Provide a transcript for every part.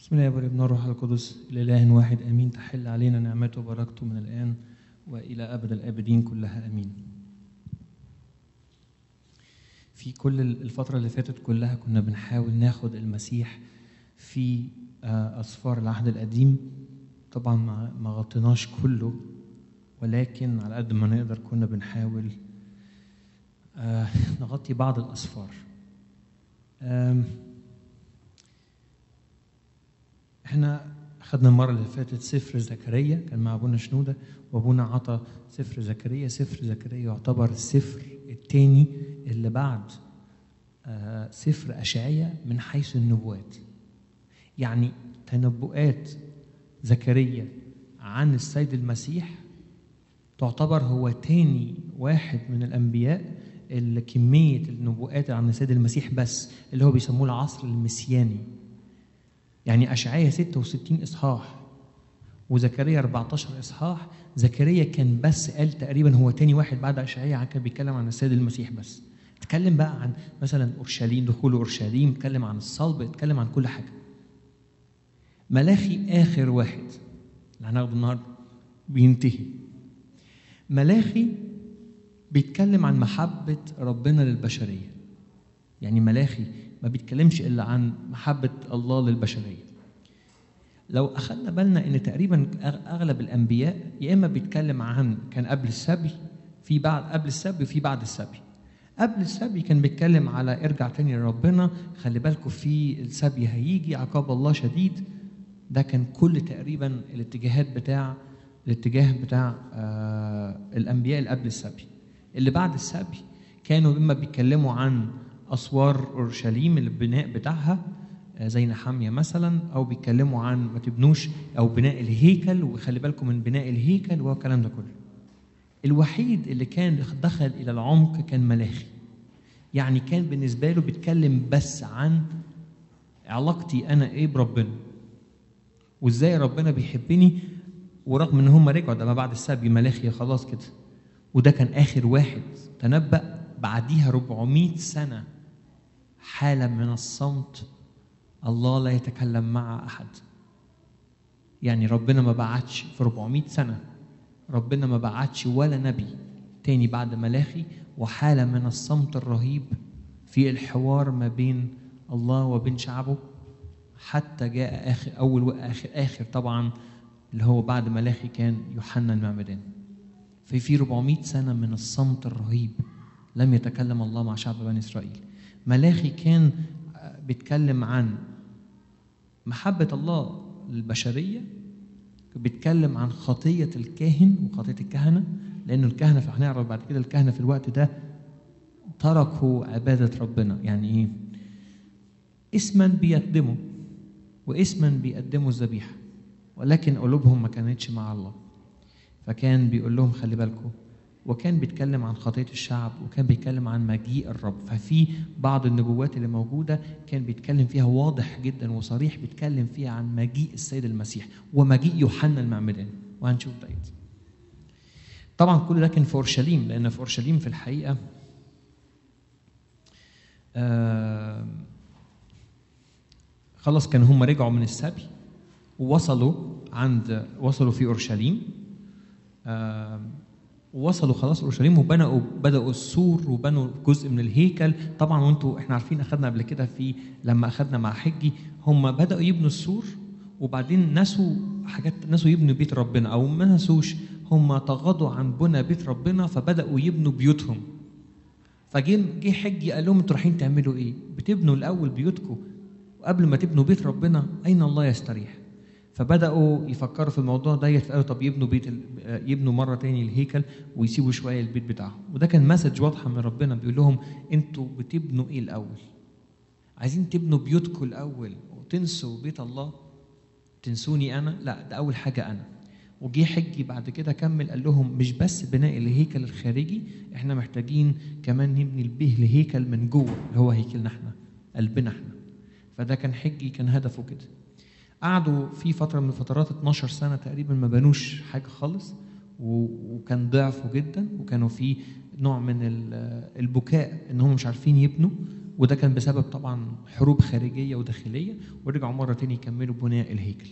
بسم الله والابن والروح القدس الاله واحد امين تحل علينا نعمته وبركته من الان والى ابد الابدين كلها امين في كل الفتره اللي فاتت كلها كنا بنحاول ناخد المسيح في آه، اسفار العهد القديم طبعا ما ما غطيناش كله ولكن على قد ما نقدر كنا بنحاول آه، نغطي بعض الاسفار آم، احنا خدنا المره اللي فاتت سفر زكريا كان مع ابونا شنوده وابونا عطى سفر زكريا سفر زكريا يعتبر السفر الثاني اللي بعد آه، سفر اشعيا من حيث النبوات يعني تنبؤات زكريا عن السيد المسيح تعتبر هو تاني واحد من الانبياء اللي كميه النبوءات عن السيد المسيح بس اللي هو بيسموه العصر المسياني يعني أشعية 66 إصحاح وزكريا 14 إصحاح زكريا كان بس قال تقريبا هو تاني واحد بعد أشعية كان بيتكلم عن السيد المسيح بس اتكلم بقى عن مثلا أورشليم دخول أورشليم اتكلم عن الصلب اتكلم عن كل حاجة ملاخي آخر واحد اللي هناخده النهارده بينتهي ملاخي بيتكلم عن محبة ربنا للبشرية يعني ملاخي ما بيتكلمش إلا عن محبة الله للبشرية لو أخذنا بالنا إن تقريبا أغ- أغلب الأنبياء يا إما بيتكلم عن كان قبل السبي في بعد قبل السبي وفي بعد السبي قبل السبي كان بيتكلم على ارجع تاني لربنا خلي بالكم في السبي هيجي عقاب الله شديد ده كان كل تقريبا الاتجاهات بتاع الاتجاه بتاع آه الانبياء اللي قبل السبي اللي بعد السبي كانوا اما بيتكلموا عن اسوار اورشليم البناء بتاعها آه، زي نحاميه مثلا او بيتكلموا عن ما تبنوش او بناء الهيكل وخلي بالكم من بناء الهيكل والكلام ده كله الوحيد اللي كان دخل الى العمق كان ملاخي يعني كان بالنسبه له بيتكلم بس عن علاقتي انا ايه بربنا وازاي ربنا بيحبني ورغم ان هم رجعوا ده ما بعد السبي ملاخي خلاص كده وده كان اخر واحد تنبأ بعديها 400 سنه حاله من الصمت الله لا يتكلم مع احد يعني ربنا ما بعتش في 400 سنه ربنا ما بعتش ولا نبي تاني بعد ملاخي وحاله من الصمت الرهيب في الحوار ما بين الله وبين شعبه حتى جاء اخر اول واخر اخر طبعا اللي هو بعد ملاخي كان يوحنا المعمدان في في 400 سنه من الصمت الرهيب لم يتكلم الله مع شعب بني اسرائيل ملاخي كان آه، بيتكلم عن محبه الله للبشريه بيتكلم عن خطيه الكاهن وخطيه الكهنه لانه الكهنه في هنعرف بعد كده الكهنه في الوقت ده تركوا عباده ربنا يعني ايه اسما بيقدموا واسما بيقدموا الذبيحه ولكن قلوبهم ما كانتش مع الله فكان بيقول لهم خلي بالكم وكان بيتكلم عن خطيه الشعب وكان بيتكلم عن مجيء الرب ففي بعض النبوات اللي موجوده كان بيتكلم فيها واضح جدا وصريح بيتكلم فيها عن مجيء السيد المسيح ومجيء يوحنا المعمدان وهنشوف ده طبعا كل ده كان في اورشليم لان في اورشليم في الحقيقه آه خلاص كانوا هم رجعوا من السبي ووصلوا عند وصلوا في اورشليم آه ووصلوا خلاص اورشليم وبنوا بداوا السور وبنوا جزء من الهيكل طبعا وانتوا احنا عارفين اخذنا قبل كده في لما اخذنا مع حجي هم بداوا يبنوا السور وبعدين نسوا حاجات نسوا يبنوا بيت ربنا او ما نسوش هم تغاضوا عن بنى بيت ربنا فبداوا يبنوا بيوتهم فجه جه حجي قال لهم انتوا رايحين تعملوا ايه؟ بتبنوا الاول بيوتكم وقبل ما تبنوا بيت ربنا اين الله يستريح؟ فبداوا يفكروا في الموضوع ده فقالوا طب يبنوا بيت ال- يبنوا مره تاني الهيكل ويسيبوا شويه البيت بتاعهم وده كان مسج واضحه من ربنا بيقول لهم انتوا بتبنوا ايه الاول؟ عايزين تبنوا بيوتكم الاول وتنسوا بيت الله تنسوني انا؟ لا ده اول حاجه انا وجه حجي بعد كده كمل قال لهم مش بس بناء الهيكل الخارجي احنا محتاجين كمان نبني البه الهيكل من جوه اللي هو هيكلنا احنا قلبنا احنا فده كان حجي كان هدفه كده قعدوا في فتره من الفترات 12 سنه تقريبا ما بنوش حاجه خالص و- وكان ضعفوا جدا وكانوا في نوع من ال- البكاء ان هم مش عارفين يبنوا وده كان بسبب طبعا حروب خارجيه وداخليه ورجعوا مره تاني يكملوا بناء الهيكل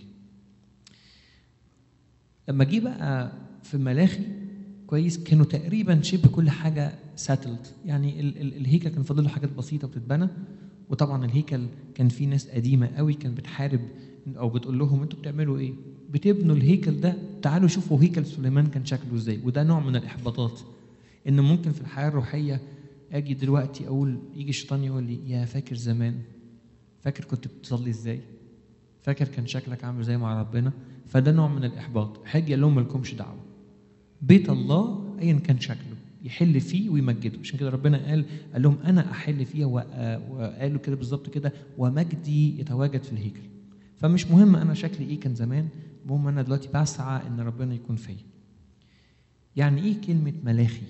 لما جه بقى في ملاخي كويس كانوا تقريبا شبه كل حاجه ساتلد يعني ال- ال- الهيكل كان فاضل له حاجات بسيطه بتتبنى وطبعا الهيكل كان فيه ناس قديمه قوي كانت بتحارب او بتقول لهم انتوا بتعملوا ايه؟ بتبنوا الهيكل ده تعالوا شوفوا هيكل سليمان كان شكله ازاي وده نوع من الاحباطات ان ممكن في الحياه الروحيه اجي دلوقتي اقول يجي الشيطان يقول لي يا فاكر زمان فاكر كنت بتصلي ازاي؟ فاكر كان شكلك عامل زي مع ربنا فده نوع من الاحباط حاجه قال لهم مالكمش دعوه بيت الله ايا كان شكله يحل فيه ويمجده عشان كده ربنا قال قال لهم انا احل فيها وأ- وقالوا كده بالظبط كده ومجدي يتواجد في الهيكل فمش مهم انا شكلي ايه كان زمان المهم انا دلوقتي بسعى ان ربنا يكون فيا يعني ايه كلمه ملاخي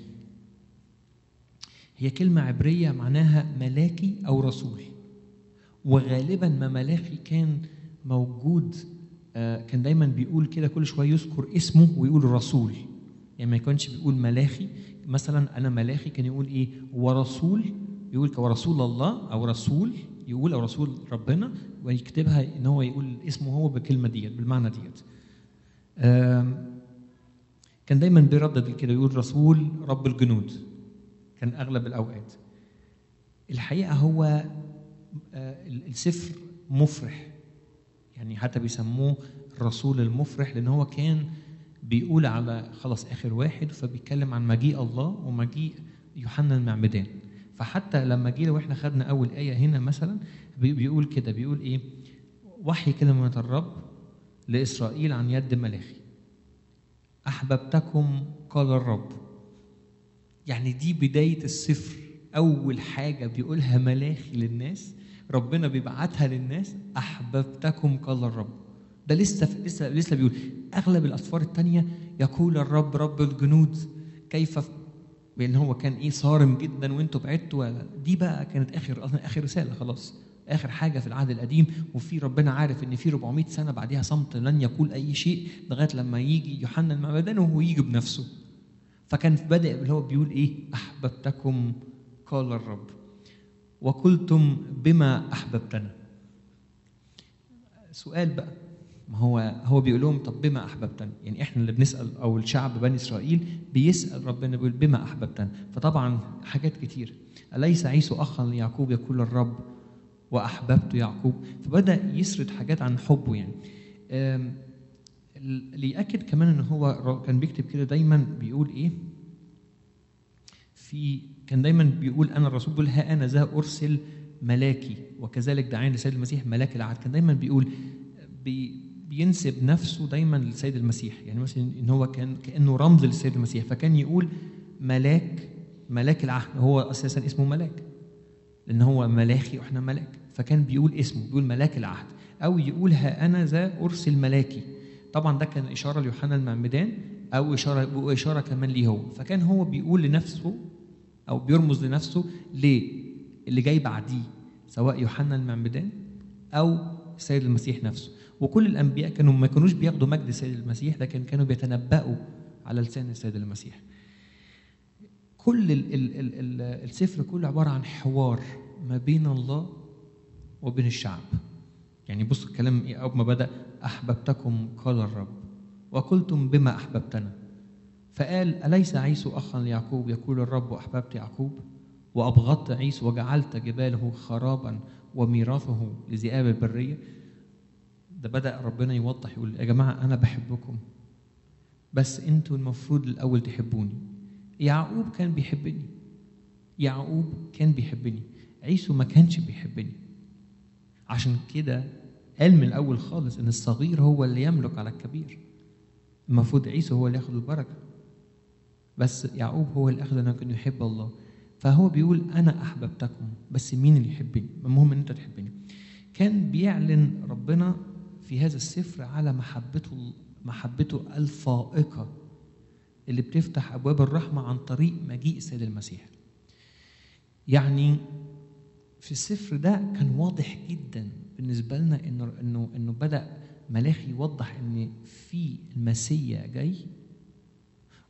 هي كلمه عبريه معناها ملاكي او رسول وغالبا ما ملاخي كان موجود آه، كان دايما بيقول كده كل شويه يذكر اسمه ويقول رسول يعني ما يكونش بيقول ملاخي مثلا انا ملاخي كان يقول ايه ورسول يقول ك- ورسول الله او رسول يقول او رسول ربنا ويكتبها ان هو يقول اسمه هو بالكلمه ديت بالمعنى ديت آم، كان دايما بيردد كده يقول رسول رب الجنود كان اغلب الاوقات الحقيقه هو آه، السفر مفرح يعني حتى بيسموه الرسول المفرح لان هو كان بيقول على خلاص اخر واحد فبيتكلم عن مجيء الله ومجيء يوحنا المعمدان فحتى لما جينا واحنا خدنا اول ايه هنا مثلا بي- بيقول كده بيقول ايه وحي كلمه الرب لاسرائيل عن يد ملاخي احببتكم قال الرب يعني دي بدايه السفر اول حاجه بيقولها ملاخي للناس ربنا بيبعتها للناس احببتكم قال الرب ده لسه لسه لسه بيقول اغلب الاسفار الثانيه يقول الرب رب الجنود كيف لان هو كان ايه صارم جدا وانتوا بعدتوا دي بقى كانت اخر اصلا اخر رساله خلاص اخر حاجه في العهد القديم وفي ربنا عارف ان في 400 سنه بعديها صمت لن يقول اي شيء لغايه لما يجي يوحنا المعمدان وهو يجي بنفسه فكان بادئ اللي هو بيقول ايه احببتكم قال الرب وقلتم بما احببتنا سؤال بقى ما هو هو بيقول لهم طب بما احببتنا يعني احنا اللي بنسال او الشعب بني اسرائيل بيسال ربنا بيقول بما احببتنا فطبعا حاجات كتير اليس عيسو اخا ليعقوب يقول الرب واحببت يعقوب فبدا يسرد حاجات عن حبه يعني أم، اللي ياكد كمان ان هو كان بيكتب كده دايما بيقول ايه في كان دايما بيقول انا الرسول بيقول ها انا ذا ارسل ملاكي وكذلك دعاني لسيد المسيح ملاك العهد كان دايما بيقول بي بينسب نفسه دايما للسيد المسيح يعني مثلا ان هو كان كانه رمز للسيد المسيح فكان يقول ملاك ملاك العهد هو اساسا اسمه ملاك لان هو ملاخي واحنا ملاك فكان بيقول اسمه بيقول ملاك العهد او يقول ها انا ذا ارسل ملاكي طبعا ده كان اشاره ليوحنا المعمدان او اشاره واشاره كمان ليه هو فكان هو بيقول لنفسه او بيرمز لنفسه ليه اللي جاي بعديه سواء يوحنا المعمدان او السيد المسيح نفسه وكل الانبياء كانوا ما كانوش بياخدوا مجد السيد المسيح لكن كانوا بيتنبأوا على لسان السيد المسيح كل ال ال ال ال السفر كله عباره عن حوار ما بين الله وبين الشعب يعني بص الكلام ايه اول ما بدا احببتكم قال الرب وقلتم بما احببتنا فقال اليس عيسو اخا ليعقوب يقول الرب احببت يعقوب وابغضت عيسو وجعلت جباله خرابا وميراثه لذئاب البريه ده بدا ربنا يوضح يقول يا جماعه انا بحبكم بس انتوا المفروض الاول تحبوني يعقوب كان بيحبني يعقوب كان بيحبني عيسو ما كانش بيحبني عشان كده قال من الاول خالص ان الصغير هو اللي يملك على الكبير المفروض عيسو هو اللي ياخد البركه بس يعقوب هو اللي اخذ انه كان يحب الله فهو بيقول انا احببتكم بس مين اللي يحبني المهم ان انت تحبني كان بيعلن ربنا في هذا السفر على محبته محبته الفائقه اللي بتفتح ابواب الرحمه عن طريق مجيء السيد المسيح يعني في السفر ده كان واضح جدا بالنسبه لنا انه انه انه بدا ملاخي يوضح ان في المسيا جاي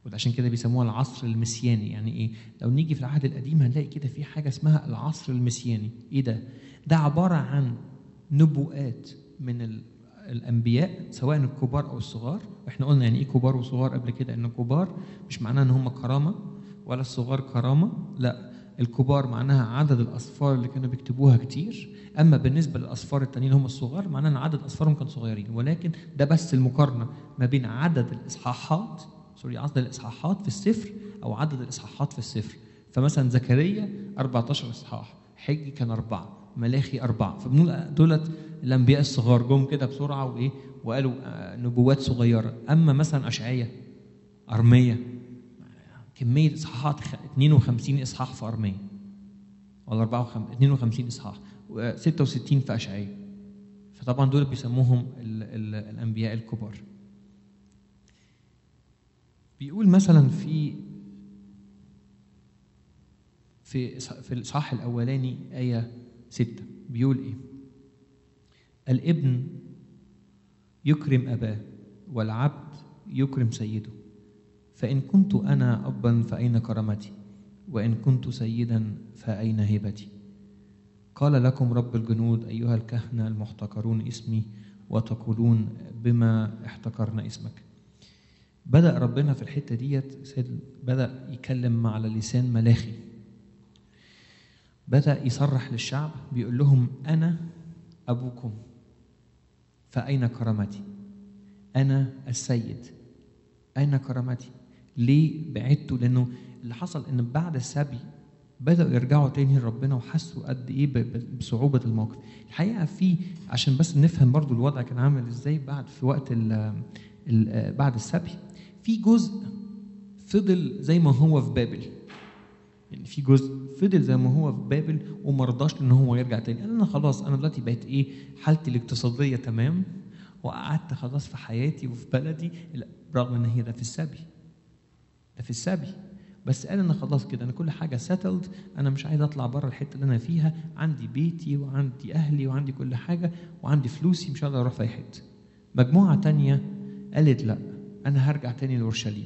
وده عشان كده بيسموها العصر المسياني يعني ايه لو نيجي في العهد القديم هنلاقي كده في حاجه اسمها العصر المسياني ايه ده ده عباره عن نبوءات من ال- الانبياء سواء الكبار او الصغار واحنا قلنا يعني ايه كبار وصغار قبل كده ان الكبار مش معناه ان هم كرامه ولا الصغار كرامه لا الكبار معناها عدد الاصفار اللي كانوا بيكتبوها كتير اما بالنسبه للاصفار التانيين هم الصغار معناه ان عدد اصفارهم كانوا صغيرين ولكن ده بس المقارنه ما بين عدد الاصحاحات سوري عدد الاصحاحات في السفر او عدد الاصحاحات في السفر فمثلا زكريا 14 اصحاح حجي كان اربعه ملاخي اربعه فبنقول دولت الانبياء الصغار جم كده بسرعه وايه وقالوا آه، نبوات صغيره اما مثلا اشعياء ارميه كميه اصحاحات خ- 52 اصحاح في ارميه ولا 54 52 اصحاح و 66 في اشعياء فطبعا دول بيسموهم ال ال الانبياء الكبار بيقول مثلا في في إص- في الاصحاح الاولاني ايه 6 بيقول ايه الابن يكرم اباه والعبد يكرم سيده فان كنت انا ابا فاين كرامتي وان كنت سيدا فاين هبتي قال لكم رب الجنود ايها الكهنه المحتقرون اسمي وتقولون بما احتقرنا اسمك بدأ ربنا في الحتة ديت سيد بدأ يكلم على لسان ملاخي بدأ يصرح للشعب بيقول لهم أنا أبوكم فأين كرامتي؟ أنا السيد أين كرامتي؟ ليه بعدتوا؟ لأنه اللي حصل إن بعد السبي بدأوا يرجعوا تاني لربنا وحسوا قد إيه ب- ب- بصعوبة الموقف. الحقيقة في عشان بس نفهم برضو الوضع كان عامل إزاي بعد في وقت ال ال بعد السبي في جزء فضل زي ما هو في بابل يعني في جزء فضل زي ما هو في بابل وما رضاش ان هو يرجع تاني قال انا خلاص انا دلوقتي بقيت ايه حالتي الاقتصاديه تمام وقعدت خلاص في حياتي وفي بلدي لا رغم ان هي ده في السبي ده في السبي بس قال انا خلاص كده انا كل حاجه سيتلد انا مش عايز اطلع بره الحته اللي انا فيها عندي بيتي وعندي اهلي وعندي كل حاجه وعندي فلوسي مش هقدر اروح في اي حته مجموعه تانية قالت لا انا هرجع تاني لاورشليم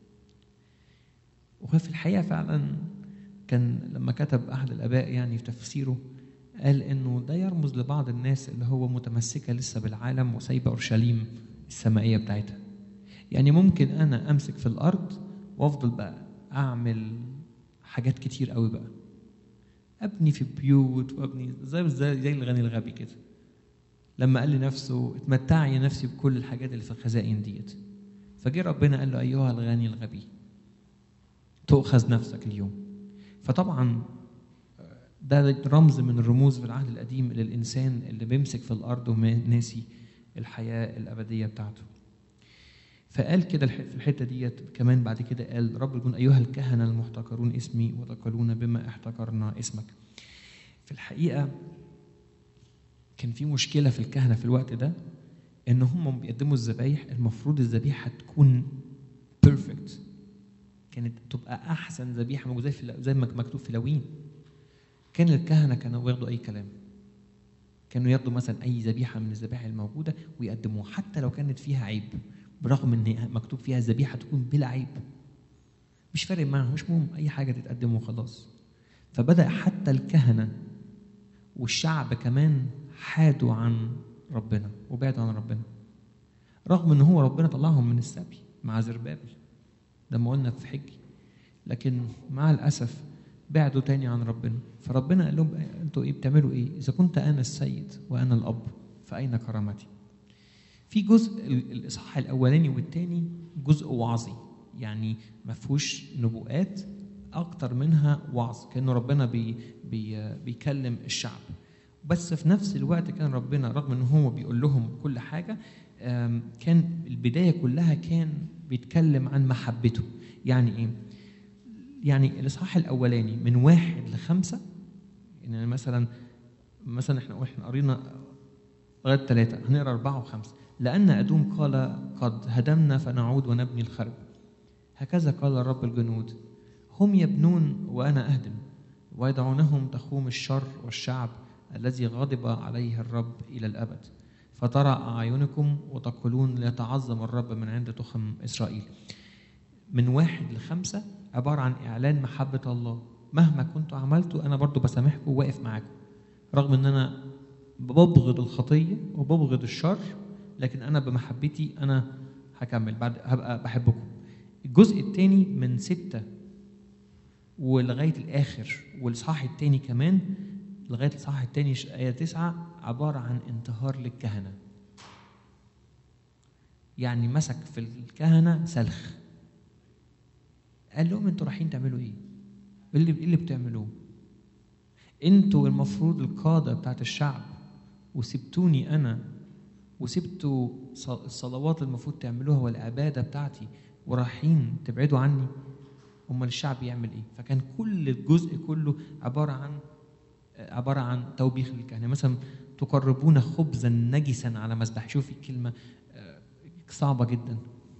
وفي الحقيقه فعلا كان لما كتب احد الاباء يعني في تفسيره قال انه ده يرمز لبعض الناس اللي هو متمسكه لسه بالعالم وسايبه اورشليم السمائيه بتاعتها يعني ممكن انا امسك في الارض وافضل بقى اعمل حاجات كتير قوي بقى ابني في بيوت وابني زي زي, زي الغني الغبي كده لما قال لنفسه اتمتعي نفسي بكل الحاجات اللي في الخزائن ديت فجه ربنا قال له ايها الغني الغبي تؤخذ نفسك اليوم فطبعا ده رمز من الرموز في العهد القديم للإنسان اللي بيمسك في الأرض وناسي الحياة الأبدية بتاعته فقال كده في الحتة ديت كمان بعد كده قال رب الجنود أيها الكهنة المحتقرون اسمي وتقولون بما احتقرنا اسمك في الحقيقة كان في مشكلة في الكهنة في الوقت ده إن هم بيقدموا الذبايح المفروض الذبيحة تكون بيرفكت كانت تبقى أحسن ذبيحة موجودة في زي ما مكتوب في لوين كان الكهنة كانوا ياخدوا أي كلام كانوا ياخدوا مثلا أي ذبيحة من الذبائح الموجودة ويقدموها حتى لو كانت فيها عيب برغم إن مكتوب فيها الذبيحة تكون بلا عيب مش فارق معاهم مش مهم أي حاجة تتقدم وخلاص فبدأ حتى الكهنة والشعب كمان حادوا عن ربنا وبعدوا عن ربنا رغم ان هو ربنا طلعهم من السبي مع زربابل لما قلنا في حجي لكن مع الاسف بعدوا تاني عن ربنا فربنا قال لهم انتوا ايه بتعملوا ايه اذا كنت انا السيد وانا الاب فاين كرامتي في جزء الاصحاح الاولاني والثاني جزء وعظي يعني ما فيهوش نبوءات اكتر منها وعظ كانه ربنا بي بي بيكلم الشعب بس في نفس الوقت كان ربنا رغم ان هو بيقول لهم كل حاجه كان البدايه كلها كان بيتكلم عن محبته يعني ايه يعني الاصحاح الاولاني من واحد لخمسه يعني مثلا مثلا احنا احنا قرينا لغايه ثلاثه هنقرا اربعه وخمسه لان ادوم قال قد هدمنا فنعود ونبني الخرب هكذا قال رب الجنود هم يبنون وانا اهدم ويدعونهم تخوم الشر والشعب الذي غضب عليه الرب الى الابد فترى اعينكم وتقولون ليتعظم الرب من عند تخم اسرائيل من واحد لخمسة عبارة عن إعلان محبة الله مهما كنتوا عملتوا أنا برضو بسامحكم وواقف معاكم رغم إن أنا ببغض الخطية وببغض الشر لكن أنا بمحبتي أنا هكمل بعد هبقى بحبكم الجزء الثاني من ستة ولغاية الآخر والإصحاح الثاني كمان لغاية الإصحاح الثاني آية تسعة عبارة عن انتهار للكهنة يعني مسك في الكهنة سلخ قال لهم انتوا رايحين تعملوا ايه؟ ايه اللي ايه اللي بتعملوه؟ انتوا المفروض القادة بتاعت الشعب وسبتوني انا وسبتوا ص- الصلوات اللي المفروض تعملوها والعبادة بتاعتي ورايحين تبعدوا عني امال الشعب يعمل ايه؟ فكان كل الجزء كله عبارة عن عبارة عن توبيخ للكهنة مثلا تقربون خبزا نجسا على مذبح شوفي الكلمة آه، صعبة جدا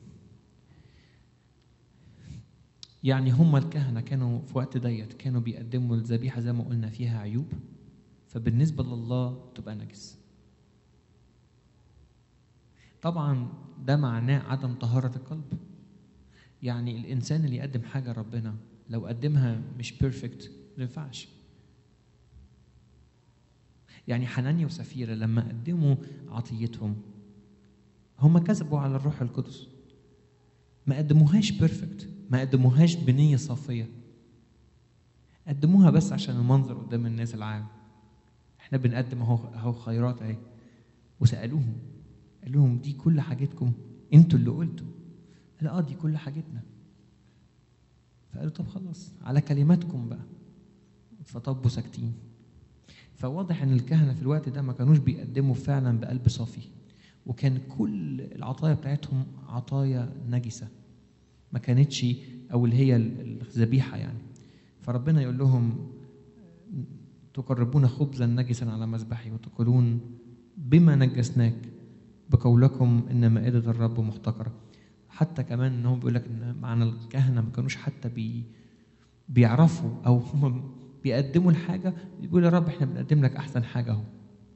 يعني هم الكهنة كانوا في وقت ديت كانوا بيقدموا الذبيحة زي ما قلنا فيها عيوب فبالنسبة لله تبقى نجس طبعا ده معناه عدم طهارة القلب يعني الإنسان اللي يقدم حاجة ربنا لو قدمها مش بيرفكت ما ينفعش يعني حنانيا وسفيرة لما قدموا عطيتهم هم كذبوا على الروح القدس ما قدموهاش بيرفكت ما قدموهاش بنية صافية قدموها بس عشان المنظر قدام الناس العام احنا بنقدم اهو اهو خيرات اهي وسألوهم قال لهم دي كل حاجتكم انتوا اللي قلتوا قال اه دي كل حاجتنا فقالوا طب خلاص على كلماتكم بقى فطبوا ساكتين فواضح ان الكهنه في الوقت ده ما كانوش بيقدموا فعلا بقلب صافي وكان كل العطايا بتاعتهم عطايا نجسه ما كانتش او اللي هي الذبيحه يعني فربنا يقول لهم تقربون خبزا نجسا على مذبحي وتقولون بما نجسناك بقولكم ان مائده الرب محتقره حتى كمان ان هو بيقول لك ان معنى الكهنه ما كانوش حتى بي بيعرفوا او هم بيقدموا الحاجه بيقول يا رب احنا بنقدم لك احسن حاجه اهو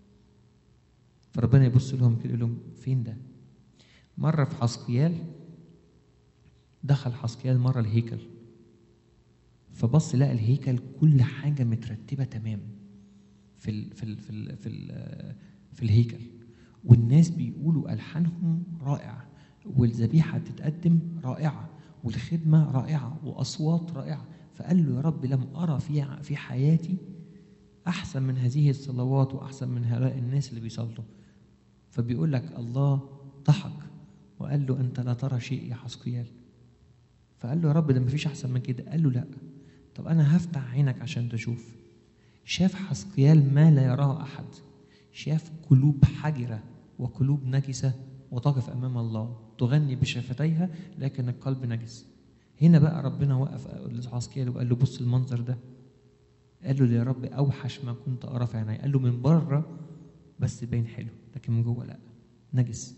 فربنا يبص لهم كده يقول لهم فين ده مره في حسقيال دخل حسقيال مره الهيكل فبص لقى الهيكل كل حاجه مترتبه تمام في ال في ال في ال في, ال في الهيكل والناس بيقولوا الحانهم رائع والذبيحه تتقدم رائعه والخدمه رائعه واصوات رائعه فقال له يا رب لم ارى في في حياتي احسن من هذه الصلوات واحسن من هؤلاء الناس اللي بيصلوا فبيقول لك الله ضحك وقال له انت لا ترى شيء يا حسقيال فقال له يا رب ده مفيش احسن من كده قال له لا طب انا هفتح عينك عشان تشوف شاف حسقيال ما لا يراه احد شاف قلوب حجره وقلوب نجسه وتقف امام الله تغني بشفتيها لكن القلب نجس هنا بقى ربنا وقف لحسقيال وقال له بص المنظر ده قال له يا رب اوحش ما كنت ارى في عيني قال له من بره بس باين حلو لكن من جوه لا نجس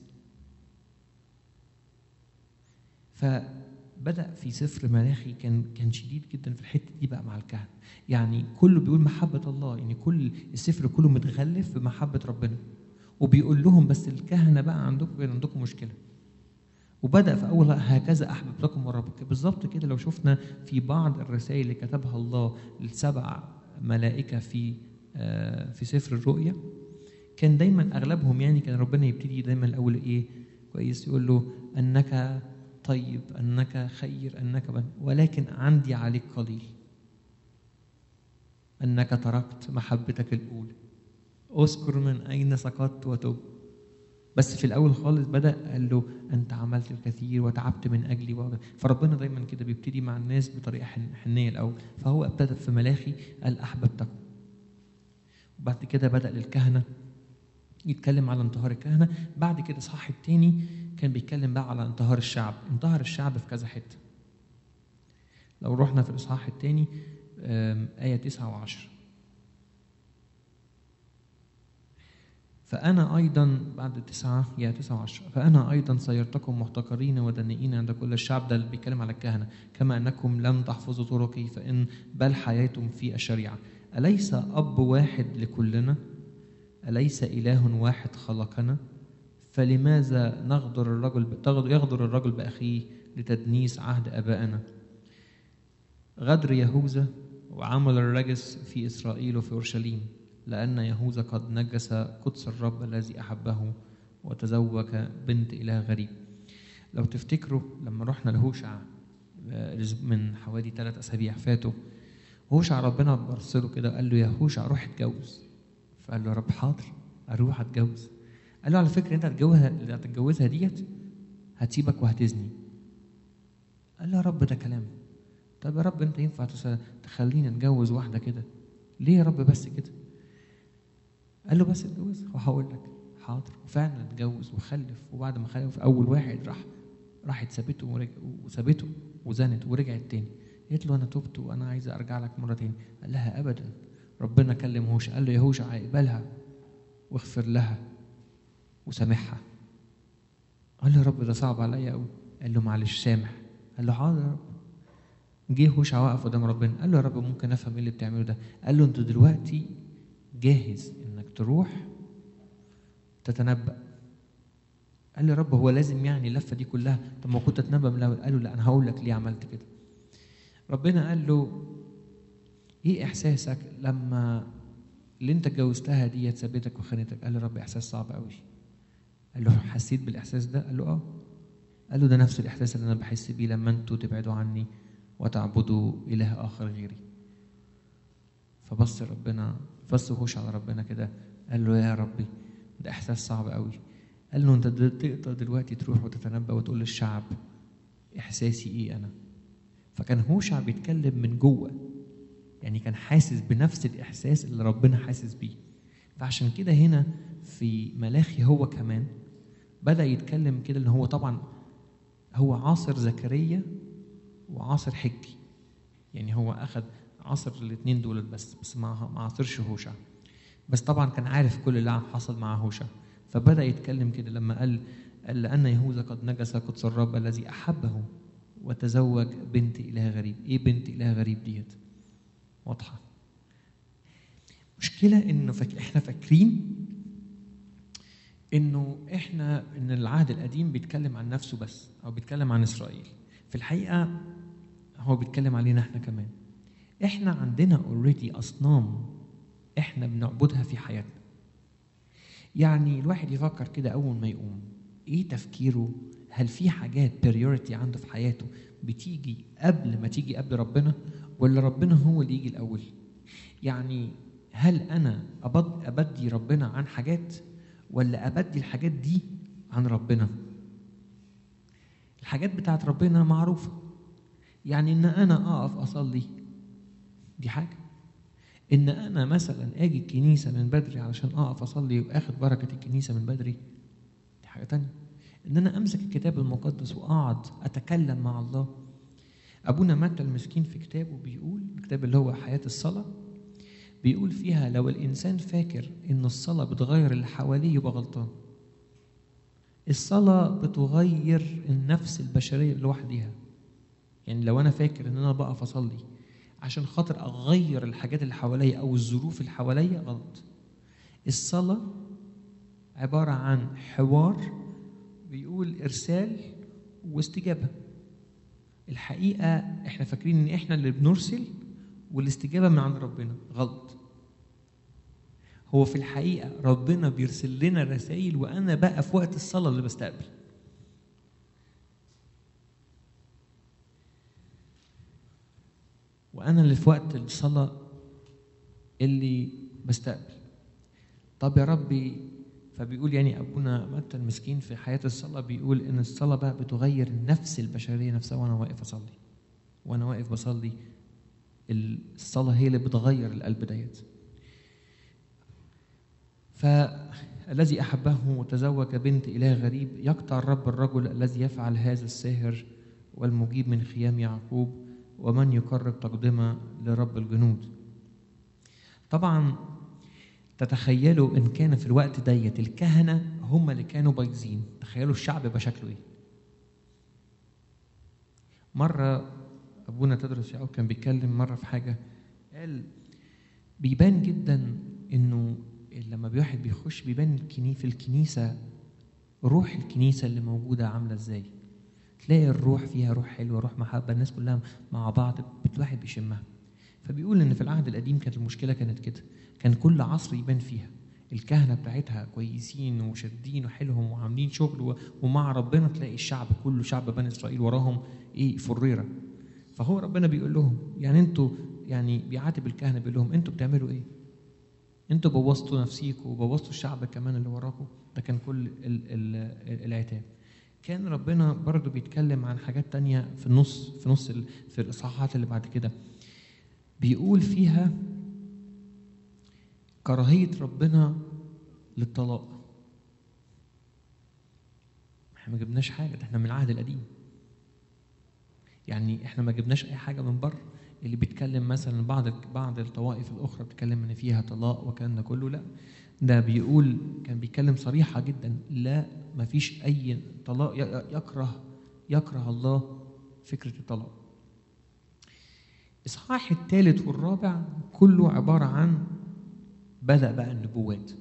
فبدا في سفر ملاخي كان كان شديد جدا في الحته دي بقى مع الكهنه يعني كله بيقول محبه الله يعني كل السفر كله متغلف بمحبه ربنا وبيقول لهم بس الكهنه بقى عندكم كان عندكم مشكله وبدا في اول هكذا احببتكم وربك بالظبط كده لو شفنا في بعض الرسائل اللي كتبها الله للسبع ملائكه في في سفر الرؤيا كان دايما اغلبهم يعني كان ربنا يبتدي دايما الاول ايه كويس يقول له انك طيب انك خير انك بن ولكن عندي عليك قليل انك تركت محبتك الاولى اذكر من اين سقطت وتب بس في الاول خالص بدا قال له انت عملت الكثير وتعبت من اجلي و... فربنا دايما كده بيبتدي مع الناس بطريقه حنيه الاول فهو ابتدى في ملاخي قال احببتكم وبعد كده بدا للكهنه يتكلم على انتهار الكهنه بعد كده صح التاني كان بيتكلم بقى على انتهار الشعب انتهر الشعب في كذا حته لو رحنا في الاصحاح الثاني آية تسعة وعشرة فأنا أيضا بعد تسعة يا تسعة وعشرة فأنا أيضا صيرتكم محتقرين ودنيئين عند كل الشعب ده اللي بيتكلم على الكهنة كما أنكم لم تحفظوا طرقي فإن بل حياتم في الشريعة أليس أب واحد لكلنا أليس إله واحد خلقنا فلماذا نغدر الرجل يغدر الرجل بأخيه لتدنيس عهد ابائنا غدر يهوذا وعمل الرجس في اسرائيل وفي اورشليم لان يهوذا قد نجس قدس الرب الذي احبه وتزوج بنت اله غريب لو تفتكروا لما رحنا لهوشع من حوالي ثلاث اسابيع فاتوا هوشع ربنا بص له كده قال له يا هوشع روح اتجوز فقال له يا رب حاضر اروح اتجوز قال له على فكره انت هتجوزها اللي هتتجوزها ديت هتسيبك وهتزني قال له يا رب ده كلام طب يا رب انت ينفع تخليني نتجوز واحده كده ليه يا رب بس كده قال له بس اتجوز وهقول لك حاضر وفعلا اتجوز وخلف وبعد ما خلف اول واحد راح راحت سابته ورجع وسابته وزنت ورجعت تاني قالت له انا تبت وانا عايزه ارجع لك مره تاني قال لها ابدا ربنا كلم هوشع قال له يا هوشع اقبلها واغفر لها وسامحها قال له يا رب ده صعب عليا قوي قال له معلش سامح قال له حاضر يا رب جه هوشع وقف قدام ربنا قال له يا رب ممكن افهم ايه اللي بتعمله ده قال له انت دلوقتي جاهز انك تروح تتنبأ قال له يا رب هو لازم يعني اللفه دي كلها طب ما كنت اتنبأ من الاول قال له لا انا هقول لك ليه عملت كده ربنا قال له ايه احساسك لما اللي انت اتجوزتها دي سابتك وخانتك قال له رب احساس صعب قوي قال له حسيت بالاحساس ده قال له اه قال له ده نفس الاحساس اللي انا بحس بيه لما انتوا تبعدوا عني وتعبدوا اله اخر غيري فبص ربنا بص هوش على ربنا كده قال له يا ربي ده احساس صعب قوي قال له انت تقدر دلوقتي تروح وتتنبأ وتقول للشعب احساسي ايه انا فكان هوشع بيتكلم من جوه يعني كان حاسس بنفس الاحساس اللي ربنا حاسس بيه فعشان كده هنا في ملاخي هو كمان بدا يتكلم كده ان هو طبعا هو عاصر زكريا وعاصر حجي يعني هو اخذ عاصر الاثنين دول بس بس ما ما عاصرش هوشع بس طبعا كان عارف كل اللي حصل مع هوشع فبدا يتكلم كده لما قال قال لان يهوذا قد نجس قدس الرب الذي احبه وتزوج بنت اله غريب ايه بنت اله غريب ديت واضحه مشكله انه فك... احنا فاكرين انه احنا ان العهد القديم بيتكلم عن نفسه بس او بيتكلم عن اسرائيل في الحقيقه هو بيتكلم علينا احنا كمان احنا عندنا اوريدي اصنام احنا بنعبدها في حياتنا يعني الواحد يفكر كده اول ما يقوم ايه تفكيره هل في حاجات بريورتي عنده في حياته بتيجي قبل ما تيجي قبل ربنا ولا ربنا هو اللي يجي الاول يعني هل انا أبد ابدي ربنا عن حاجات ولا ابدي الحاجات دي عن ربنا الحاجات بتاعت ربنا معروفه يعني ان انا اقف اصلي دي حاجه ان انا مثلا اجي الكنيسه من بدري علشان اقف اصلي واخد بركه الكنيسه من بدري دي حاجه تانية ان انا امسك الكتاب المقدس واقعد اتكلم مع الله ابونا متى المسكين في كتابه بيقول الكتاب اللي هو حياه الصلاه بيقول فيها لو الانسان فاكر ان الصلاه بتغير اللي حواليه يبقى غلطان الصلاه بتغير النفس البشريه لوحدها يعني لو انا فاكر ان انا بقف اصلي عشان خاطر اغير الحاجات اللي حواليا او الظروف اللي حواليا غلط الصلاه عباره عن حوار بيقول ارسال واستجابه الحقيقه احنا فاكرين ان احنا اللي بنرسل والاستجابه من عند ربنا غلط هو في الحقيقه ربنا بيرسل لنا رسائل وانا بقى في وقت الصلاه اللي بستقبل وانا اللي في وقت الصلاه اللي بستقبل طب يا ربي فبيقول يعني ابونا متى المسكين في حياه الصلاه بيقول ان الصلاه بقى بتغير النفس البشريه نفسها وانا واقف اصلي وانا واقف بصلي الصلاه هي اللي بتغير القلب ديت فالذي احبه وتزوج بنت اله غريب يقطع الرب الرجل الذي يفعل هذا الساهر والمجيب من خيام يعقوب ومن يقرب تقدمه لرب الجنود طبعا تتخيلوا ان كان في الوقت ديت الكهنه هم اللي كانوا بايظين تخيلوا الشعب يبقى شكله ايه مره ابونا تدرس يعقوب كان بيتكلم مره في حاجه قال بيبان جدا انه لما الواحد بيخش بيبان في الكنيسه روح الكنيسه اللي موجوده عامله ازاي تلاقي الروح فيها روح حلوه روح محبه الناس كلها مع بعض الواحد بيشمها فبيقول ان في العهد القديم كانت المشكله كانت كده كان كل عصر يبان فيها الكهنه بتاعتها كويسين وشادين وحلهم وعاملين شغل ومع ربنا تلاقي الشعب كله شعب بني اسرائيل وراهم ايه فريره فهو ربنا بيقول لهم يعني انتوا يعني بيعاتب الكهنه بيقول لهم انتوا بتعملوا ايه؟ انتوا بوظتوا نفسيكم وبوظتوا الشعب كمان اللي وراكم ده كان كل ال ال العتاب كان ربنا برضو بيتكلم عن حاجات تانية في النص في نص في الاصحاحات اللي بعد كده بيقول فيها كراهية ربنا للطلاق احنا ما جبناش حاجة ده احنا من العهد القديم يعني احنا ما جبناش اي حاجة من بره اللي بيتكلم مثلا بعض بعض الطوائف الاخرى بتتكلم ان فيها طلاق والكلام ده كله لا ده بيقول كان بيتكلم صريحه جدا لا ما فيش اي طلاق يكره يكره الله فكره الطلاق اصحاح الثالث والرابع كله عباره عن بدا بقى النبوات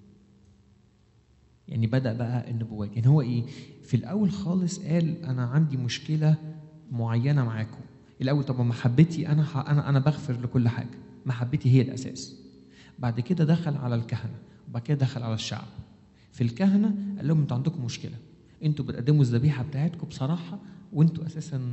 يعني بدا بقى النبوات يعني هو ايه في الاول خالص قال انا عندي مشكله معينه معاكم الاول طب محبتي انا انا انا بغفر لكل حاجه محبتي هي الاساس بعد كده دخل على الكهنه وبعد كده دخل على الشعب في الكهنه قال لهم انتوا عندكم مشكله انتوا بتقدموا الذبيحه بتاعتكم بصراحه وانتوا اساسا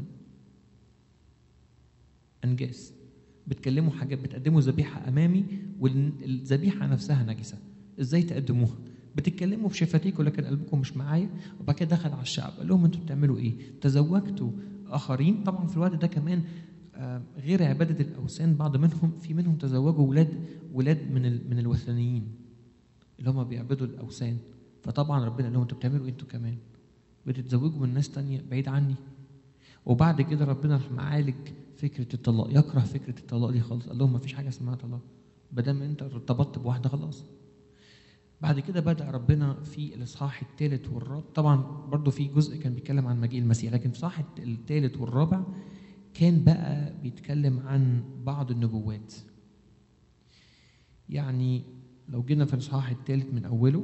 انجاز بتكلموا حاجات بتقدموا ذبيحه امامي والذبيحه نفسها نجسه ازاي تقدموها بتتكلموا بشفتيكم لكن قلبكم مش معايا وبعد كده دخل على الشعب قال لهم انتوا بتعملوا ايه تزوجتوا اخرين طبعا في الوقت ده كمان غير عباده الاوثان بعض منهم في منهم تزوجوا ولاد ولاد من من الوثنيين اللي هم بيعبدوا الاوثان فطبعا ربنا قال لهم انتوا بتعملوا ايه انتوا كمان بتتزوجوا من ناس تانية بعيد عني وبعد كده ربنا راح معالج فكره الطلاق يكره فكره الطلاق دي خالص قال لهم ما فيش حاجه اسمها طلاق ما دام انت ارتبطت بواحده خلاص بعد كده بدأ ربنا في الإصحاح الثالث والرابع طبعا برضو في جزء كان بيتكلم عن مجيء المسيح لكن في الإصحاح الثالث والرابع كان بقى بيتكلم عن بعض النبوات يعني لو جينا في الإصحاح الثالث من أوله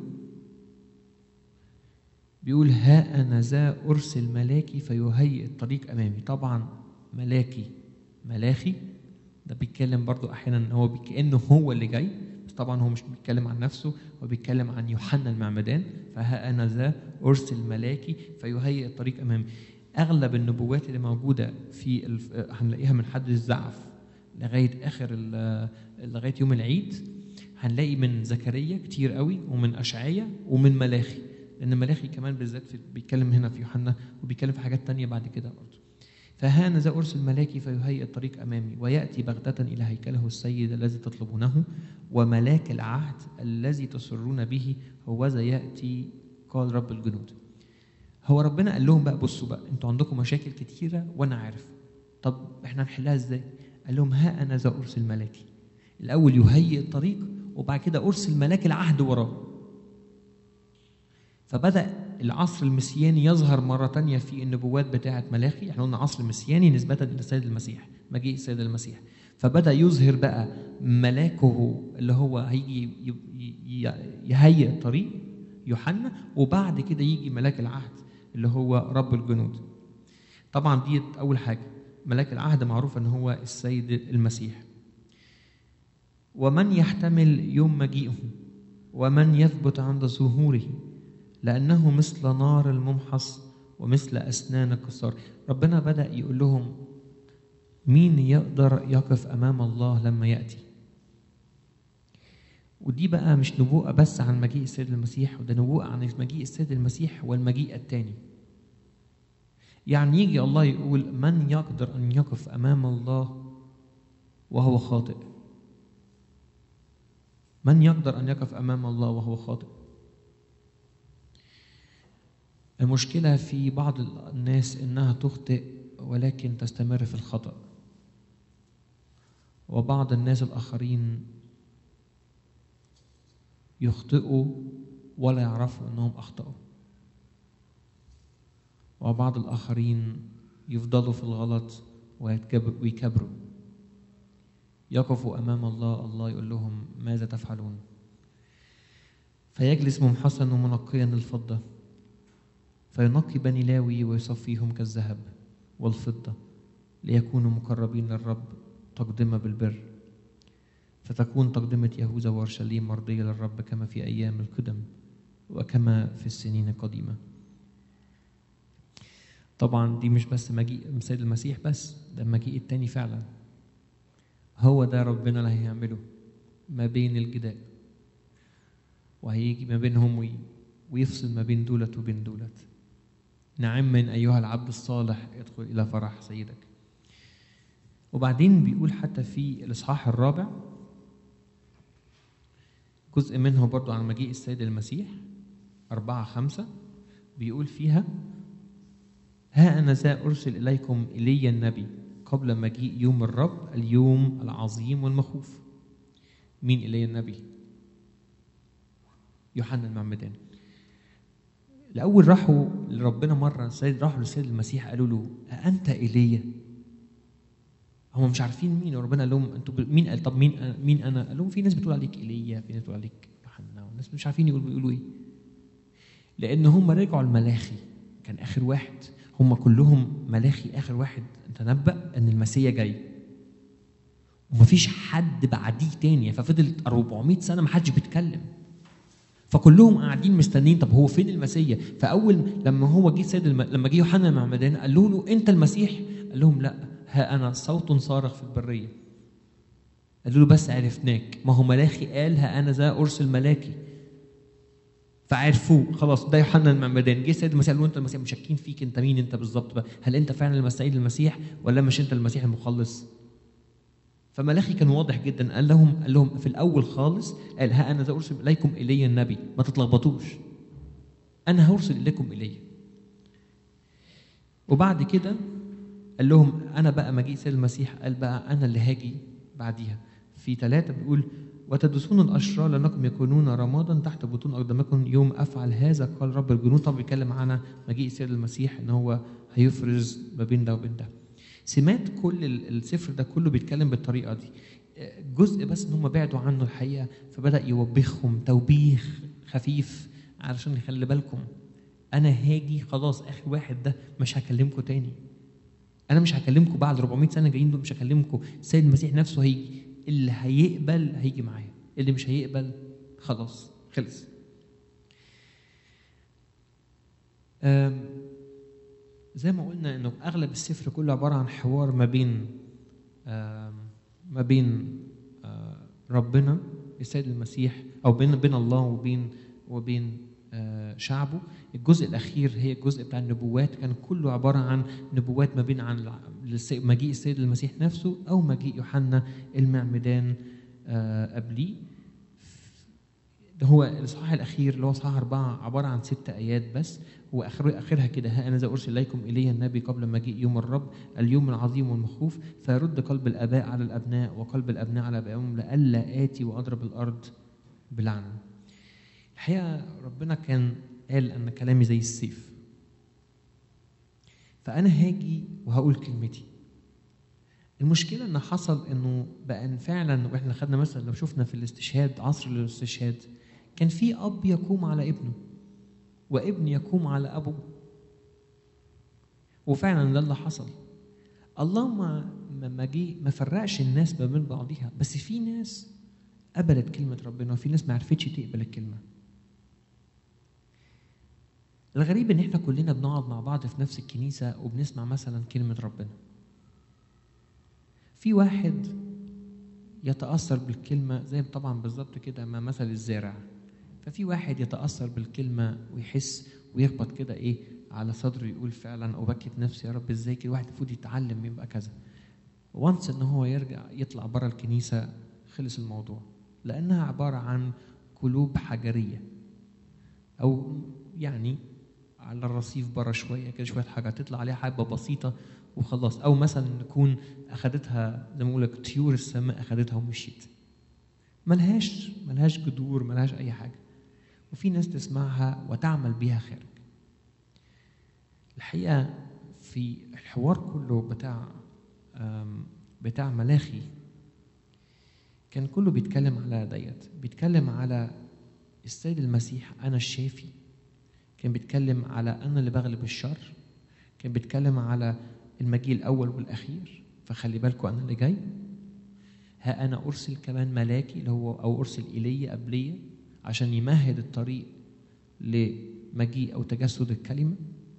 بيقول ها أنا ذا أرسل ملاكي فيهيئ الطريق أمامي طبعا ملاكي ملاخي ده بيتكلم برضو أحيانا هو كأنه هو اللي جاي بس طبعا هو مش بيتكلم عن نفسه هو بيتكلم عن يوحنا المعمدان فها انا ذا ارسل ملاكي فيهيئ الطريق امامي اغلب النبوات اللي موجوده في الف... هنلاقيها من حد الزعف لغايه اخر ال... لغايه يوم العيد هنلاقي من زكريا كتير قوي ومن اشعيا ومن ملاخي لان ملاخي كمان بالذات في... بيتكلم هنا في يوحنا وبيتكلم في حاجات تانية بعد كده برضه فهان ذا أرسل ملاكي فيهيئ الطريق أمامي ويأتي بغتة إلى هيكله السيد الذي تطلبونه وملاك العهد الذي تسرون به هو ذا يأتي قال رب الجنود هو ربنا قال لهم بقى بصوا بقى انتوا عندكم مشاكل كتيرة وأنا عارف طب احنا هنحلها ازاي؟ قال لهم ها أنا ذا أرسل ملاكي الأول يهيئ الطريق وبعد كده أرسل ملاك العهد وراه فبدأ العصر المسياني يظهر مرة تانية في النبوات بتاعة ملاخي احنا قلنا عصر مسياني نسبة إلى السيد المسيح مجيء السيد المسيح فبدأ يظهر بقى ملاكه اللي هو هيجي يهيئ الطريق يوحنا وبعد كده يجي ملاك العهد اللي هو رب الجنود طبعا دي أول حاجة ملاك العهد معروف أن هو السيد المسيح ومن يحتمل يوم مجيئه ومن يثبت عند ظهوره لأنه مثل نار الممحص ومثل أسنان الكسار ربنا بدأ يقول لهم مين يقدر يقف أمام الله لما يأتي ودي بقى مش نبوءة بس عن مجيء السيد المسيح وده نبوءة عن مجيء السيد المسيح والمجيء الثاني يعني يجي الله يقول من يقدر أن يقف أمام الله وهو خاطئ من يقدر أن يقف أمام الله وهو خاطئ المشكلة في بعض الناس إنها تخطئ ولكن تستمر في الخطأ وبعض الناس الآخرين يخطئوا ولا يعرفوا أنهم أخطأوا وبعض الآخرين يفضلوا في الغلط ويكبروا يقفوا أمام الله الله يقول لهم ماذا تفعلون فيجلس ممحصا ومنقيا للفضة فينقي بني لاوي ويصفيهم كالذهب والفضة ليكونوا مقربين للرب تقدمة بالبر فتكون تقدمة يهوذا وأورشليم مرضية للرب كما في أيام القدم وكما في السنين القديمة طبعا دي مش بس مجيء سيد المسيح بس ده المجيء التاني فعلا هو ده ربنا اللي هيعمله ما بين الجدال وهيجي ما بينهم وي ويفصل ما بين دولت وبين دولت نعم من أيها العبد الصالح ادخل إلى فرح سيدك وبعدين بيقول حتى في الإصحاح الرابع جزء منه برضو عن مجيء السيد المسيح أربعة خمسة بيقول فيها ها أنا ذا أرسل إليكم إلي النبي قبل مجيء يوم الرب اليوم العظيم والمخوف مين إلي النبي يوحنا المعمدان الأول راحوا لربنا مرة السيد راحوا للسيد المسيح قالوا له أأنت إيليا؟ هم مش عارفين مين وربنا قال لهم انتوا مين قال طب مين مين انا؟ قال لهم في ناس بتقول عليك ايليا في ناس بتقول عليك يوحنا والناس مش عارفين يقولوا بيقولوا ايه. لأن هم رجعوا الملاخي كان آخر واحد هم كلهم ملاخي آخر واحد تنبأ إن المسيا جاي. ومفيش حد بعديه تاني ففضل 400 سنة ما حدش بيتكلم. فكلهم قاعدين مستنيين طب هو فين المسيا؟ فاول لما هو جه سيد الم... لما جه يوحنا المعمدان قال له انت المسيح؟ قال لهم لا ها انا صوت صارخ في البريه. قالوا له بس عرفناك ما هو ملاخي قال ها انا ذا ارسل ملاكي. فعرفوه خلاص ده يوحنا المعمدان جه سيد المسيح قال له انت المسيح مشكين فيك انت مين انت بالظبط بقى هل انت فعلا المسيح المسيح ولا مش انت المسيح المخلص؟ فملاخي كان واضح جدا قال لهم قال لهم في الاول خالص قال ها انا ذا ارسل اليكم الي النبي ما تتلخبطوش انا هرسل اليكم الي وبعد كده قال لهم انا بقى مجيء سيد المسيح قال بقى انا اللي هاجي بعديها في ثلاثة بيقول وتدسون الأشرار لأنكم يكونون رمادا تحت بطون أقدامكم يوم أفعل هذا قال رب الجنود طبعا بيتكلم عن مجيء السيد المسيح إن هو هيفرز ما بين ده وبين ده سمات كل السفر ده كله بيتكلم بالطريقه دي جزء بس ان هم بعدوا عنه الحقيقه فبدا يوبخهم توبيخ خفيف علشان يخلي بالكم انا هاجي خلاص اخر واحد ده مش هكلمكم تاني انا مش هكلمكم بعد 400 سنه جايين دول مش هكلمكم السيد المسيح نفسه هيجي اللي هيقبل هيجي معايا اللي مش هيقبل خلاص خلص زي ما قلنا انه اغلب السفر كله عباره عن حوار ما بين ما بين ربنا السيد المسيح او بين بين الله وبين وبين شعبه الجزء الاخير هي الجزء بتاع النبوات كان كله عباره عن نبوات ما بين عن مجيء السيد المسيح نفسه او مجيء يوحنا المعمدان قبليه ده هو الاصحاح الاخير اللي هو اصحاح اربعه عباره عن ست ايات بس هو اخر اخرها كده ها انا ذا ارسل اليكم الي النبي قبل مجيء يوم الرب اليوم العظيم والمخوف فيرد قلب الاباء على الابناء وقلب الابناء على ابائهم لئلا اتي واضرب الارض بلعنه. الحقيقه ربنا كان قال ان كلامي زي السيف. فانا هاجي وهقول كلمتي. المشكله ان حصل انه بقى فعلا واحنا خدنا مثلا لو شفنا في الاستشهاد عصر الاستشهاد كان في اب يقوم على ابنه وابن يقوم على ابوه وفعلا ده اللي حصل الله ما ما جه ما فرقش الناس ما بين بعضيها بس في ناس قبلت كلمة ربنا وفي ناس ما عرفتش تقبل الكلمة الغريب ان احنا كلنا بنقعد مع بعض في نفس الكنيسة وبنسمع مثلا كلمة ربنا في واحد يتأثر بالكلمة زي طبعا بالظبط كده ما مثل الزارع ففي واحد يتأثر بالكلمة ويحس ويخبط كده إيه على صدره يقول فعلا أبكت نفسي يا رب إزاي كده واحد المفروض يتعلم يبقى كذا وانس إن هو يرجع يطلع بره الكنيسة خلص الموضوع لأنها عبارة عن قلوب حجرية أو يعني على الرصيف بره شوية كده شوية حاجة تطلع عليها حبة بسيطة وخلاص أو مثلا نكون أخدتها زي ما بقول لك طيور السماء أخدتها ومشيت ملهاش ملهاش جذور ملهاش أي حاجة وفي ناس تسمعها وتعمل بها خارج الحقيقة في الحوار كله بتاع بتاع ملاخي كان كله بيتكلم على ديت بيتكلم على السيد المسيح أنا الشافي كان بيتكلم على انا اللي بغلب الشر كان بيتكلم على المجيء الاول والاخير فخلي بالكم انا اللي جاي ها انا ارسل كمان ملاكي اللي هو او ارسل ايليا قبليه عشان يمهد الطريق لمجيء او تجسد الكلمه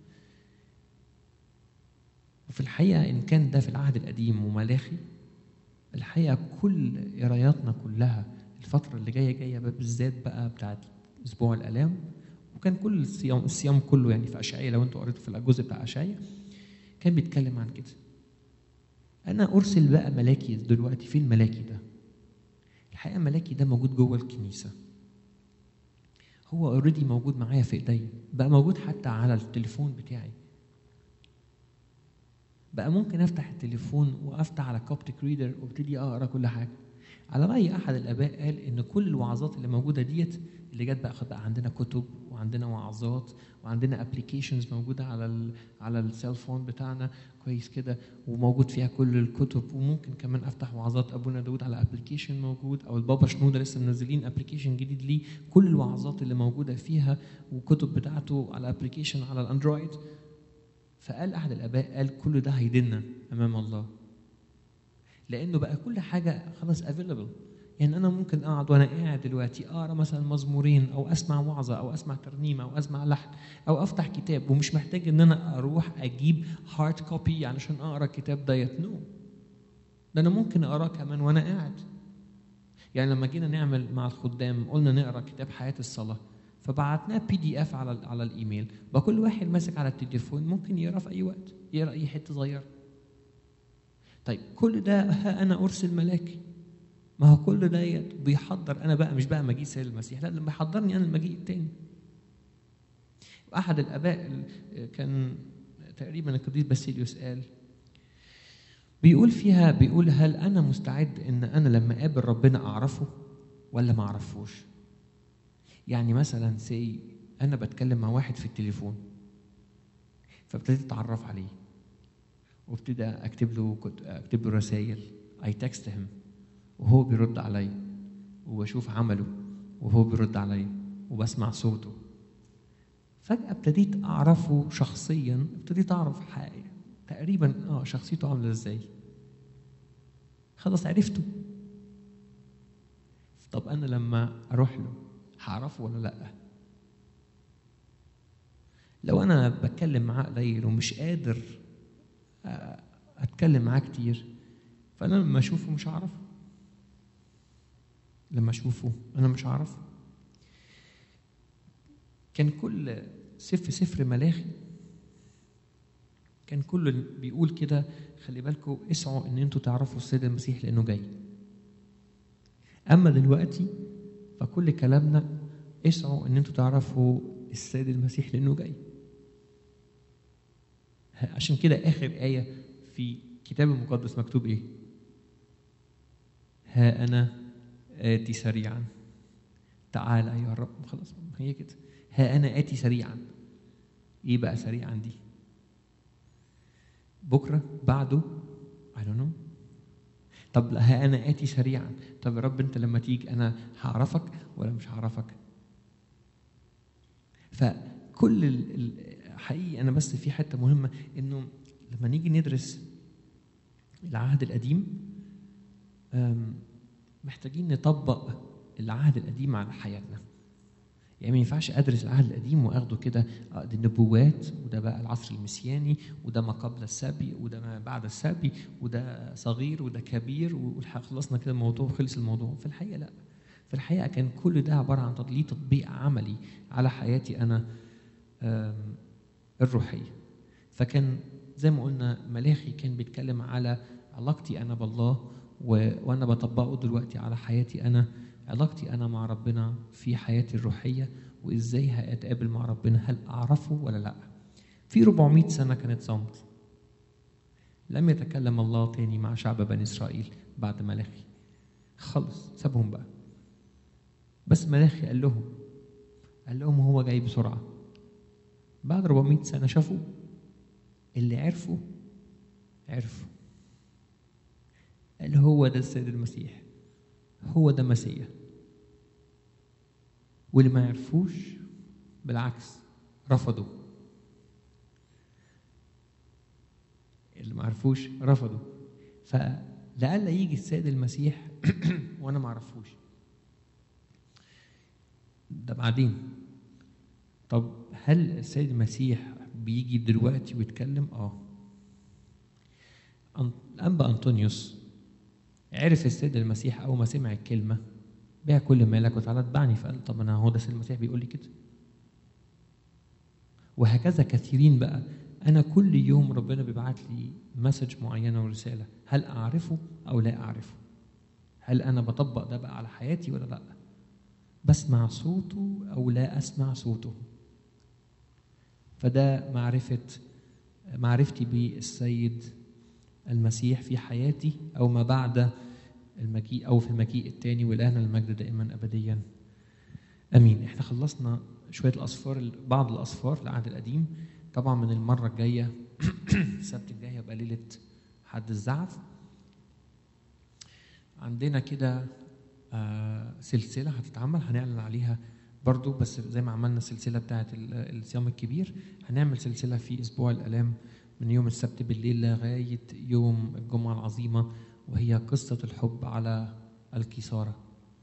وفي الحقيقه ان كان ده في العهد القديم وملاخي الحقيقه كل قراياتنا كلها الفتره اللي جايه جايه بقى بالذات بقى بتاعت اسبوع الالام وكان كل الصيام الصيام كله يعني في اشعياء لو انتوا قريتوا في الجزء بتاع اشعياء كان بيتكلم عن كده انا ارسل بقى ملاكي دلوقتي فين ملاكي ده الحقيقه ملاكي ده موجود جوه الكنيسه هو اوريدي موجود معايا في ايديا بقى موجود حتى على التليفون بتاعي بقى ممكن افتح التليفون وافتح على كوبتك ريدر وابتدي اقرا كل حاجه على راي احد الاباء قال ان كل الوعظات اللي موجوده ديت اللي جت بقى بقى عندنا كتب وعندنا وعظات وعندنا ابلكيشنز موجوده على ال على السيل فون بتاعنا كويس كده وموجود فيها كل الكتب وممكن كمان افتح وعظات ابونا داود على ابلكيشن موجود او البابا شنوده لسه منزلين ابلكيشن جديد ليه كل الوعظات اللي موجوده فيها وكتب بتاعته على ابلكيشن على الاندرويد فقال احد الاباء قال كل ده هيدنا امام الله لانه بقى كل حاجه خلاص افيلبل يعني انا ممكن اقعد وانا قاعد دلوقتي اقرا مثلا مزمورين او اسمع وعظه او اسمع ترنيمه او اسمع لحن او افتح كتاب ومش محتاج ان انا اروح اجيب هارد كوبي علشان اقرا الكتاب ديت نو ده انا ممكن اقراه كمان وانا قاعد يعني لما جينا نعمل مع الخدام قلنا نقرا كتاب حياه الصلاه فبعتناه بي دي اف على على الايميل بقى كل واحد ماسك على التليفون ممكن يقرا في اي وقت يقرا اي حته صغيره طيب كل ده ها انا ارسل ملاكي ما هو كل ده بيحضر انا بقى مش بقى مجيء سيد المسيح لا ده بيحضرني انا المجيء التاني احد الاباء كان تقريبا القديس باسيليوس قال بيقول فيها بيقول هل انا مستعد ان انا لما اقابل ربنا اعرفه ولا ما اعرفوش يعني مثلا سي انا بتكلم مع واحد في التليفون فابتديت اتعرف عليه وابتدى اكتب له اكتب له رسائل اي تكست هيم وهو بيرد عليا وبشوف عمله وهو بيرد عليا وبسمع صوته فجأة ابتديت أعرفه شخصيا ابتديت أعرف حقيقة. تقريبا اه شخصيته عاملة ازاي خلاص عرفته طب أنا لما أروح له هعرفه ولا لأ لو أنا بتكلم معاه قليل ومش قادر أتكلم معاه كتير فأنا لما أشوفه مش هعرفه لما اشوفه انا مش هعرفه كان كل سفر سفر ملاخي كان كل بيقول كده خلي بالكم اسعوا ان انتوا تعرفوا السيد المسيح لانه جاي اما دلوقتي فكل كلامنا اسعوا ان انتوا تعرفوا السيد المسيح لانه جاي عشان كده اخر ايه في الكتاب المقدس مكتوب ايه ها انا آتي سريعا تعال يا رب خلاص هي كده ها أنا آتي سريعا إيه بقى سريعا دي بكرة بعده I don't know طب ها أنا آتي سريعا طب يا رب أنت لما تيجي أنا هعرفك ولا مش هعرفك فكل حقيقي أنا بس في حتة مهمة إنه لما نيجي ندرس العهد القديم محتاجين نطبق العهد القديم على حياتنا يعني ما ينفعش ادرس العهد القديم واخده كده دي النبوات وده بقى العصر المسياني وده ما قبل السبي وده ما بعد السبي وده صغير وده كبير وخلصنا كده الموضوع وخلص الموضوع في الحقيقه لا في الحقيقه كان كل ده عباره عن تطبيق تطبيق عملي على حياتي انا الروحيه فكان زي ما قلنا ملاخي كان بيتكلم على علاقتي انا بالله و... وانا بطبقه دلوقتي على حياتي انا علاقتي انا مع ربنا في حياتي الروحيه وازاي هاتقابل مع ربنا هل اعرفه ولا لا في 400 سنه كانت صمت لم يتكلم الله تاني مع شعب بني اسرائيل بعد ملاخي خلص سابهم بقى بس ملاخي قال لهم قال لهم هو جاي بسرعه بعد 400 سنه شافوا اللي عرفوا عرفوا قال هو ده السيد المسيح هو ده مسيح واللي ما يعرفوش بالعكس رفضوا اللي ما عرفوش رفضوا فلألا يجي السيد المسيح وانا ما اعرفوش ده بعدين طب هل السيد المسيح بيجي دلوقتي ويتكلم اه أن- الانبا انطونيوس عرف السيد المسيح اول ما سمع الكلمه بيع كل مالك وتعالى اتبعني فقال طب انا هو ده السيد المسيح بيقول لي كده وهكذا كثيرين بقى انا كل يوم ربنا بيبعت لي مسج معينه ورساله هل اعرفه او لا اعرفه هل انا بطبق ده بقى على حياتي ولا لا بسمع صوته او لا اسمع صوته فده معرفه معرفتي بالسيد المسيح في حياتي او ما بعد المجيء او في المجيء الثاني والان المجد دائما ابديا امين احنا خلصنا شويه الاصفار بعض الاصفار العهد القديم طبعا من المره الجايه السبت الجاي هيبقى ليله حد الزعف عندنا كده آه، سلسله هتتعمل هنعلن عليها برضو بس زي ما عملنا السلسله بتاعه ال- الصيام الكبير هنعمل سلسله في اسبوع الالام من يوم السبت بالليل لغايه يوم الجمعه العظيمه وهي قصه الحب على الكيساره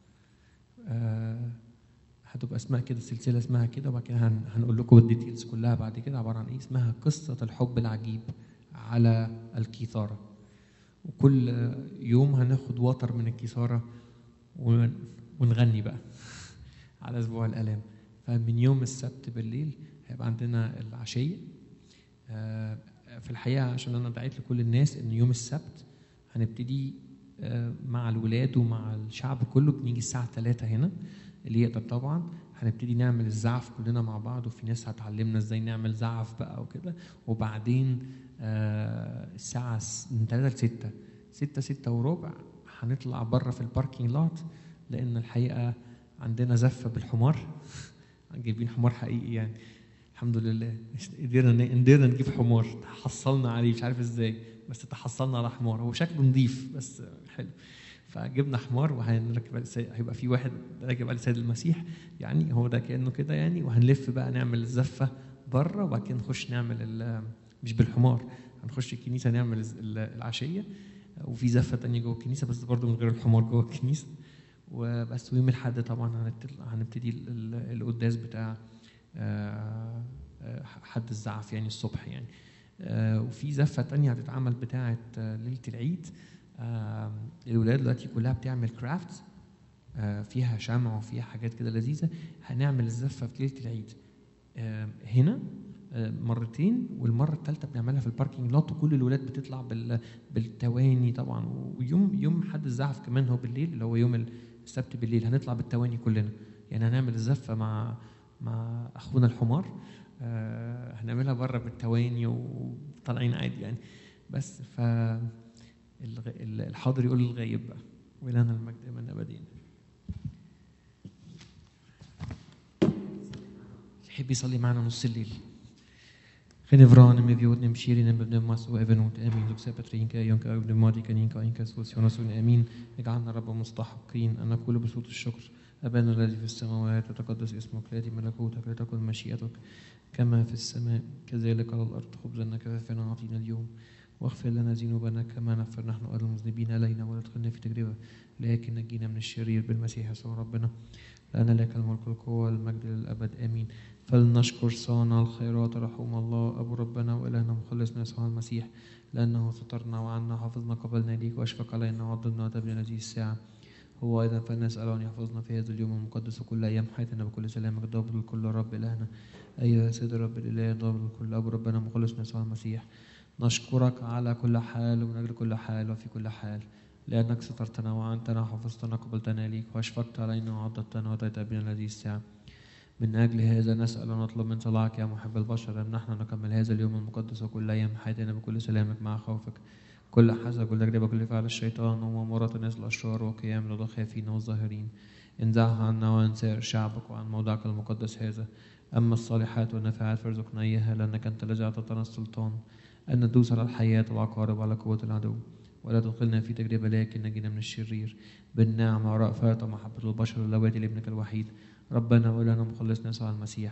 آه، هتبقى اسمها كده سلسله اسمها كده وبعد كده هن- هنقول لكم الديتيلز كلها بعد كده عباره عن ايه اسمها قصه الحب العجيب على الكيثاره وكل يوم هناخد وتر من الكيثاره ون- ونغني بقى على اسبوع الالام فمن يوم السبت بالليل هيبقى عندنا العشيه آه، في الحقيقه عشان انا دعيت لكل الناس ان يوم السبت هنبتدي آه، مع الولاد ومع الشعب كله بنيجي الساعه 3 هنا اللي يقدر طبعا هنبتدي نعمل الزعف كلنا مع بعض وفي ناس هتعلمنا ازاي نعمل زعف بقى وكده وبعدين آه، الساعه س- من 3 ل 6 6 6 وربع هنطلع بره في الباركينج لوت لان الحقيقه عندنا زفه بالحمار جايبين حمار حقيقي يعني الحمد لله قدرنا قدرنا نجيب حمار تحصلنا عليه مش عارف ازاي بس تحصلنا على حمار هو شكله نظيف بس حلو فجبنا حمار وهنركب عليه السيد- هيبقى في واحد راكب عليه سيد المسيح يعني هو ده كانه كده يعني وهنلف بقى نعمل الزفه بره وبعد كده نخش نعمل ال- مش بالحمار هنخش الكنيسه نعمل الز- ال- العشيه وفي زفه تانية جوه الكنيسه بس برضه من غير الحمار جوه الكنيسه وبس ويوم الاحد طبعا هنبتدي- هنبتدي ال- ال- القداس بتاع آه، آه، حد الزعف يعني الصبح يعني آه، وفي زفه تانية هتتعمل بتاعه آه، ليله العيد آه، الولاد دلوقتي كلها بتعمل كرافتس آه، فيها شمع وفيها حاجات كده لذيذه هنعمل الزفه في ليله العيد آه، هنا آه، مرتين والمره الثالثه بنعملها في الباركينج لوت وكل الولاد بتطلع بال- بالتواني طبعا ويوم يوم حد الزعف كمان هو بالليل اللي هو يوم السبت بالليل هنطلع بالتواني كلنا يعني هنعمل الزفه مع مع اخونا الحمار آه، هنعملها بره بالتواني وطالعين عادي يعني بس ف الغ- ال- الحاضر يقول للغايب بقى ولنا المجد من ابدين يحب يصلي معنا نص الليل Genevran med vi åt shirin med bneumas och även åt amin och sepatrinka يونكا بنوماتيكا نينكا إنكا سوسيونسون آمين اجعلنا رب مستحقين أن نقول بصوت الشكر أبانا الذي في السماوات وتقدس اسمك ليأتي ملكوتك لتكن مشيئتك كما في السماء كذلك على الأرض خبزنا كفافنا أعطينا اليوم واغفر لنا ذنوبنا كما نغفر نحن أيضا المذنبين علينا ولا تدخلنا في تجربة لكن نجينا من الشرير بالمسيح يسوع ربنا لأن لك الملك والقوة والمجد للأبد آمين فلنشكر صانع الخيرات رحم الله أبو ربنا وإلهنا مخلصنا يسوع المسيح لأنه سترنا وعنا حفظنا قبلنا ليك وأشفق علينا وعضدنا وتبني هذه الساعة هو أيضا فلنسأل أن يحفظنا في هذا اليوم المقدس وكل أيام حياتنا بكل سلامك ضابط الكل رب إلهنا أيها يا سيد رب الإله ضابط الكل أبو ربنا مخلصنا يسوع المسيح نشكرك على كل حال ومن أجل كل حال وفي كل حال لأنك سترتنا وعنتنا وحفظتنا قبلتنا ليك وأشفقت علينا وعضدتنا وأتيت بنا هذه الساعة من أجل هذا نسأل ونطلب من صلاحك يا محب البشر أن نحن نكمل هذا اليوم المقدس وكل أيام حياتنا بكل سلامك مع خوفك كل حسد كل تجربة كل فعل الشيطان ومؤامرات الناس الأشرار وقيام لدى الخافين والظاهرين انزعها عنا وعن سائر شعبك وعن موضعك المقدس هذا أما الصالحات والنافعات فارزقنا إياها لأنك أنت الذي أعطيتنا السلطان أن ندوس على الحياة والعقارب وعلى قوة العدو ولا تدخلنا في تجربة لكن نجينا من الشرير بالنعمة ورأفات ومحبة البشر اللواتي لابنك الوحيد ربنا ولنا مخلصنا يسوع المسيح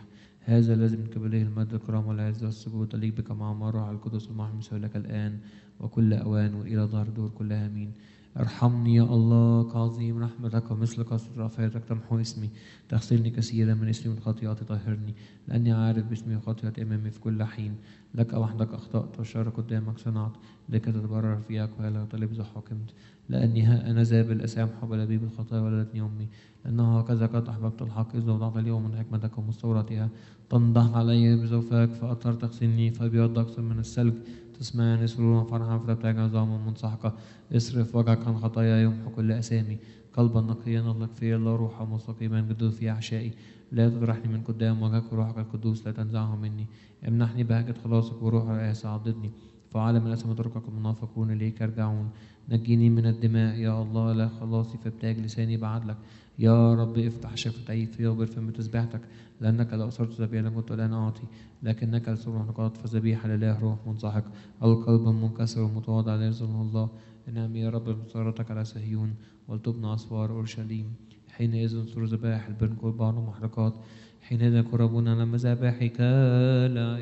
هذا الذي من قبله المجد الكرام والعزة والسجود تليق بك مع ما روح القدس المحمس لك الآن وكل أوان وإلى ظهر دور كلها آمين ارحمني يا الله كعظيم رحمتك ومثل كثرة رأفاتك تمحو اسمي تغسلني كثيرا من اسمي من خطيئاتي طهرني لأني عارف باسمي وخطيئة أمامي في كل حين لك وحدك أخطأت والشر قدامك صنعت لكي تتبرر فيك ولا تلبس حكمت لأني ها أنا ذا بالأسامح وبلبيب الخطايا ولدتني أمي لأنه هكذا قد أحببت الحق إذ وضعت اليوم من حكمتك ومستورتها تنضح علي بزوفك فأطهر تغسلني فأبيض أكثر من الثلج تسمعني سرورا فرحا فتبتعد عظاما منسحقة اصرف وجهك عن خطايا يمحو كل أسامي قلبا نقيا نضلك في الله روحا مستقيما جدد في أحشائي لا تطرحني من قدام وجهك وروحك القدوس لا تنزعه مني امنحني بهجة خلاصك وروح رئاسة عضدني فعلم الأسم تركك المنافقون إليك يرجعون نجيني من الدماء يا الله لا خلاصي فابتاج لساني بعدلك يا رب افتح شفتي في وبرفم بتسبيحتك لأنك لا أصرت ذبيحة كنت الآن أعطي لكنك لسر نقاط فذبيحة لله روح منسحق القلب منكسر ومتواضع لا يظلم الله انعم يا رب بصارتك على صهيون ولتبنى أسوار أورشليم حينئذ انصر ذبائح البر قربان ومحرقات حينئذ يقربون على مذابحك لا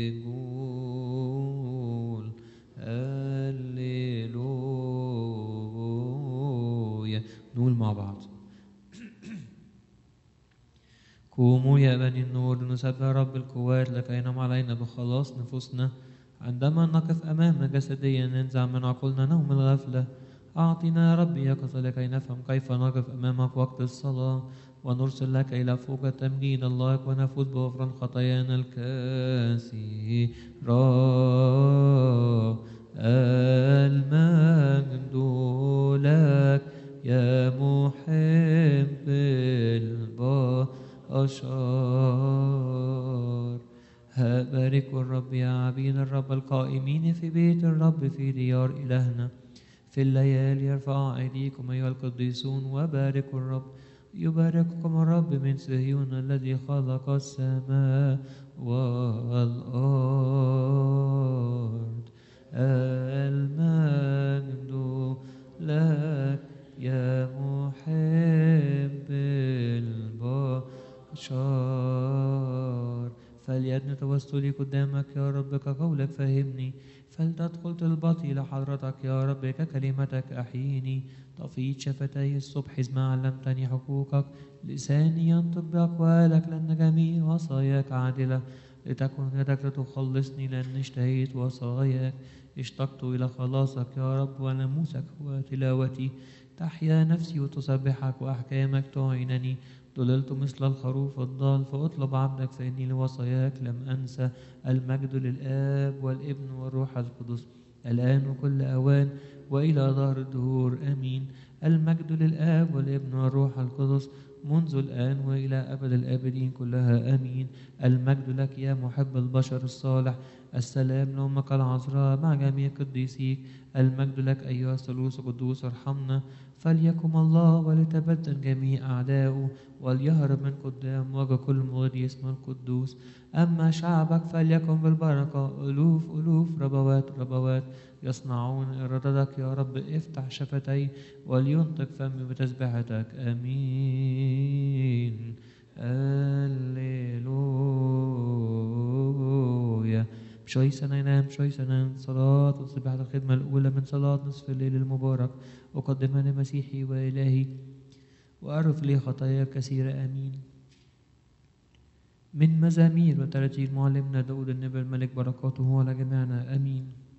يقول هللويا نقول مع بعض قوموا يا بني النور نسبح رب القوات لكي ينم علينا بخلاص نفوسنا عندما نقف أمامنا جسديا ننزع من عقولنا نوم الغفلة أعطنا يا رب يقظة لكي نفهم كيف نقف أمامك وقت الصلاة ونرسل لك إلى فوق تمجيد الله ونفوز بغفران خطايانا الكثيرة المجد لك يا محب البشر باركوا الرب يا عبيد الرب القائمين في بيت الرب في ديار إلهنا في الليالي يرفع أيديكم أيها القديسون وباركوا الرب يبارككم الرب من صهيون الذي خلق السماء والأرض المجد لك يا محب البشر فليدن توسلي قدامك يا رب كقولك فهمني فلتدخل طلبتي لحضرتك يا رب ككلمتك أحييني طفيت شفتي الصبح إذ ما علمتني حقوقك لساني ينطق بأقوالك لأن جميع وصاياك عادلة لتكن يدك لتخلصني لأن اشتهيت وصاياك اشتقت إلى خلاصك يا رب وناموسك هو تلاوتي تحيا نفسي وتسبحك وأحكامك تعينني ضللت مثل الخروف الضال فأطلب عبدك فإني لوصاياك لم أنسى المجد للآب والابن والروح القدس الآن وكل أوان وإلى ظهر الدهور آمين المجد للآب والابن والروح القدس منذ الآن وإلى أبد الآبدين كلها آمين المجد لك يا محب البشر الصالح السلام لأمك العذراء مع جميع قديسيك المجد لك أيها الثالوث القدوس ارحمنا فليكن الله ولتبدل جميع أعداؤه وليهرب من قدام وجه كل مغري اسم القدوس أما شعبك فليكن بالبركة ألوف ألوف ربوات ربوات يصنعون إرادتك يا رب افتح شفتي ولينطق فمي بتسبيحتك آمين هللويا شوي سنة ينام شوي سنة صلاة وسبحة الخدمة الأولى من صلاة نصف الليل المبارك أقدمها لمسيحي وإلهي وأعرف لي خطايا كثيرة آمين من مزامير وتراتيل معلمنا داود النبي الملك بركاته على جميعنا آمين